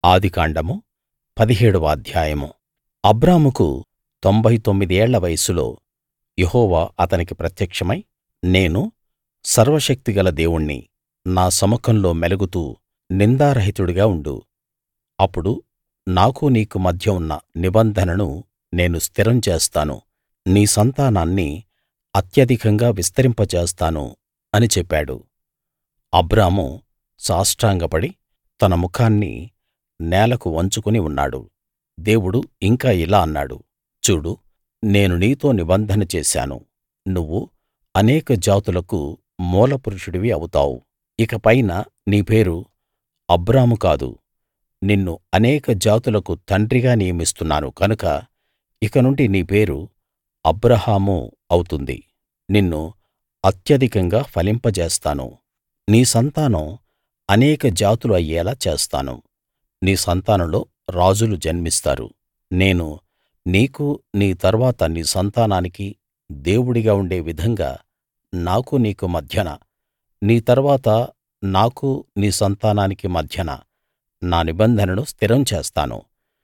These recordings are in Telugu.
ఆదికాండము పదిహేడవ అధ్యాయం అబ్రాముకు తొంభై తొమ్మిది ఏళ్ల వయస్సులో యెహోవా అతనికి ప్రత్యక్షమై నేను సర్వశక్తిగల దేవుణ్ణి నా సముఖంలో మెలగుతూ నిందారహితుడిగా ఉండు అప్పుడు నాకూ నీకు మధ్య ఉన్న నిబంధనను నేను స్థిరం చేస్తాను నీ సంతానాన్ని అత్యధికంగా విస్తరింపజేస్తాను అని చెప్పాడు అబ్రాము సాష్టాంగపడి తన ముఖాన్ని నేలకు వంచుకుని ఉన్నాడు దేవుడు ఇంకా ఇలా అన్నాడు చూడు నేను నీతో నిబంధన చేశాను నువ్వు అనేక జాతులకు మూలపురుషుడివి అవుతావు ఇకపైన నీ పేరు అబ్రాము కాదు నిన్ను అనేక జాతులకు తండ్రిగా నియమిస్తున్నాను కనుక ఇకనుండి నీ పేరు అబ్రాహాము అవుతుంది నిన్ను అత్యధికంగా ఫలింపజేస్తాను నీ సంతానం అనేక జాతులు అయ్యేలా చేస్తాను నీ సంతానంలో రాజులు జన్మిస్తారు నేను నీకు నీ తరువాత నీ సంతానానికి దేవుడిగా ఉండే విధంగా నాకూ నీకు మధ్యన నీ తరువాత నాకూ నీ సంతానానికి మధ్యన నా నిబంధనను స్థిరం చేస్తాను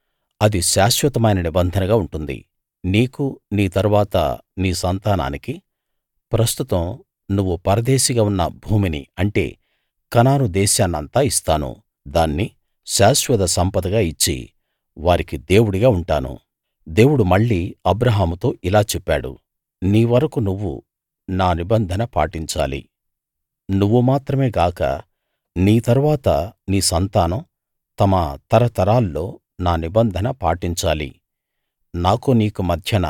అది శాశ్వతమైన నిబంధనగా ఉంటుంది నీకు నీ తరువాత నీ సంతానానికి ప్రస్తుతం నువ్వు పరదేశిగా ఉన్న భూమిని అంటే కనాను దేశాన్నంతా ఇస్తాను దాన్ని శాశ్వత సంపదగా ఇచ్చి వారికి దేవుడిగా ఉంటాను దేవుడు మళ్ళీ అబ్రాహాముతో ఇలా చెప్పాడు నీ వరకూ నువ్వు నా నిబంధన పాటించాలి నువ్వు మాత్రమే గాక నీ తరువాత నీ సంతానం తమ తరతరాల్లో నా నిబంధన పాటించాలి నాకూ నీకు మధ్యన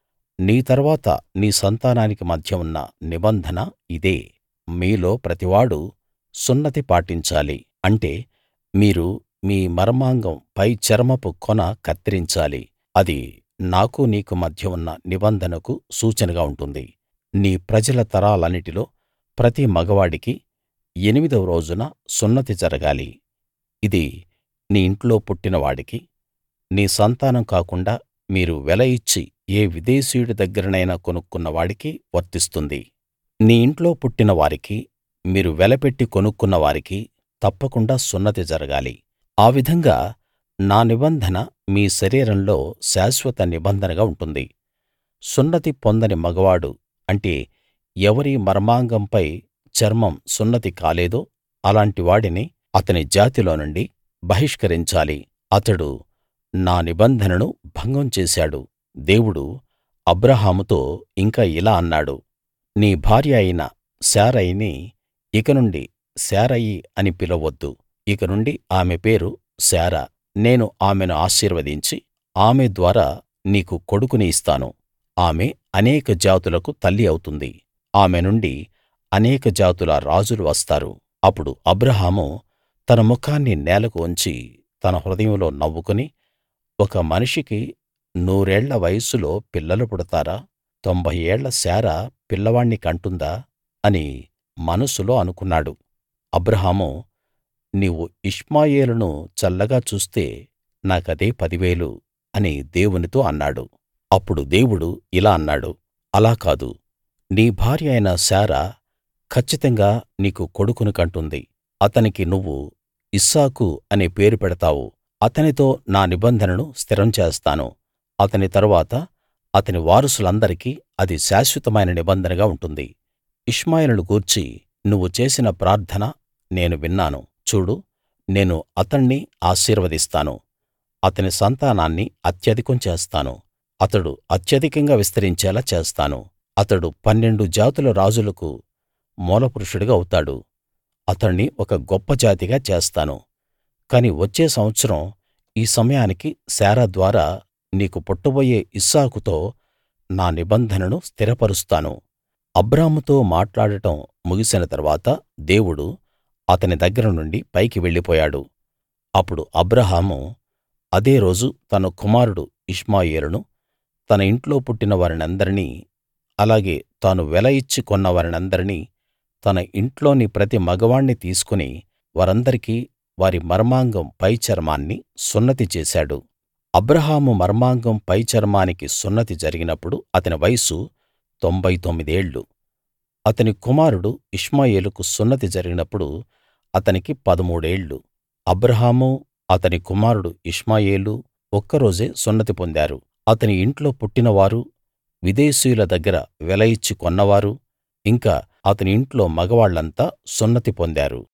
నీ తరువాత నీ సంతానానికి మధ్య ఉన్న నిబంధన ఇదే మీలో ప్రతివాడూ సున్నతి పాటించాలి అంటే మీరు మీ మర్మాంగం పై చర్మపు కొన కత్తిరించాలి అది నాకూ నీకు మధ్య ఉన్న నిబంధనకు సూచనగా ఉంటుంది నీ ప్రజల తరాలన్నిటిలో ప్రతి మగవాడికి ఎనిమిదవ రోజున సున్నతి జరగాలి ఇది నీ ఇంట్లో పుట్టిన వాడికి నీ సంతానం కాకుండా మీరు వెల ఇచ్చి ఏ విదేశీయుడి దగ్గరనైనా కొనుక్కున్న వాడికి వర్తిస్తుంది నీ ఇంట్లో పుట్టిన వారికి మీరు వెలపెట్టి కొనుక్కున్న వారికి తప్పకుండా సున్నతి జరగాలి ఆ విధంగా నా నిబంధన మీ శరీరంలో శాశ్వత నిబంధనగా ఉంటుంది సున్నతి పొందని మగవాడు అంటే ఎవరి మర్మాంగంపై చర్మం సున్నతి కాలేదో అలాంటి వాడిని అతని జాతిలో నుండి బహిష్కరించాలి అతడు నా నిబంధనను భంగం చేశాడు దేవుడు అబ్రాహాముతో ఇంకా ఇలా అన్నాడు నీ భార్య అయిన శారయిని ఇక నుండి శారయి అని పిలవొద్దు ఇక నుండి ఆమె పేరు శారా నేను ఆమెను ఆశీర్వదించి ఆమె ద్వారా నీకు కొడుకుని ఇస్తాను ఆమె అనేక జాతులకు తల్లి అవుతుంది ఆమె నుండి అనేక జాతుల రాజులు వస్తారు అప్పుడు అబ్రాహాము తన ముఖాన్ని నేలకు వంచి తన హృదయంలో నవ్వుకుని ఒక మనిషికి నూరేళ్ల వయస్సులో పిల్లలు పుడతారా తొంభై ఏళ్ల శారా పిల్లవాణ్ణి కంటుందా అని మనస్సులో అనుకున్నాడు అబ్రాహాము నీవు ఇష్మాయేలును చల్లగా చూస్తే నాకదే పదివేలు అని దేవునితో అన్నాడు అప్పుడు దేవుడు ఇలా అన్నాడు అలా కాదు నీ భార్య అయిన శారా కచ్చితంగా నీకు కొడుకుని కంటుంది అతనికి నువ్వు ఇస్సాకు అనే పేరు పెడతావు అతనితో నా నిబంధనను స్థిరం చేస్తాను అతని తరువాత అతని వారసులందరికీ అది శాశ్వతమైన నిబంధనగా ఉంటుంది ఇష్మాయేలును గూర్చి నువ్వు చేసిన ప్రార్థన నేను విన్నాను చూడు నేను అతణ్ణి ఆశీర్వదిస్తాను అతని సంతానాన్ని అత్యధికం చేస్తాను అతడు అత్యధికంగా విస్తరించేలా చేస్తాను అతడు పన్నెండు జాతుల రాజులకు మూలపురుషుడిగా అవుతాడు అతణ్ణి ఒక గొప్ప జాతిగా చేస్తాను కాని వచ్చే సంవత్సరం ఈ సమయానికి శారా ద్వారా నీకు పుట్టబోయే ఇస్సాకుతో నా నిబంధనను స్థిరపరుస్తాను అబ్రాముతో మాట్లాడటం ముగిసిన తరువాత దేవుడు అతని దగ్గర నుండి పైకి వెళ్ళిపోయాడు అప్పుడు అబ్రాహాము అదే రోజు తన కుమారుడు ఇష్మాయేలును తన ఇంట్లో పుట్టిన వారినందరినీ అలాగే తాను వెల ఇచ్చి కొన్న వారినందరినీ తన ఇంట్లోని ప్రతి మగవాణ్ణి తీసుకుని వారందరికీ వారి మర్మాంగం పై చర్మాన్ని సున్నతి చేశాడు అబ్రాహాము మర్మాంగం పై చర్మానికి సున్నతి జరిగినప్పుడు అతని వయస్సు తొంభై తొమ్మిదేళ్ళు అతని కుమారుడు ఇష్మాయేలుకు సున్నతి జరిగినప్పుడు అతనికి పదమూడేళ్ళు అబ్రాహాము అతని కుమారుడు ఇష్మాయేలూ ఒక్కరోజే సున్నతి పొందారు అతని ఇంట్లో పుట్టినవారూ విదేశీయుల దగ్గర వెల ఇచ్చి కొన్నవారూ ఇంకా అతని ఇంట్లో మగవాళ్ళంతా సున్నతి పొందారు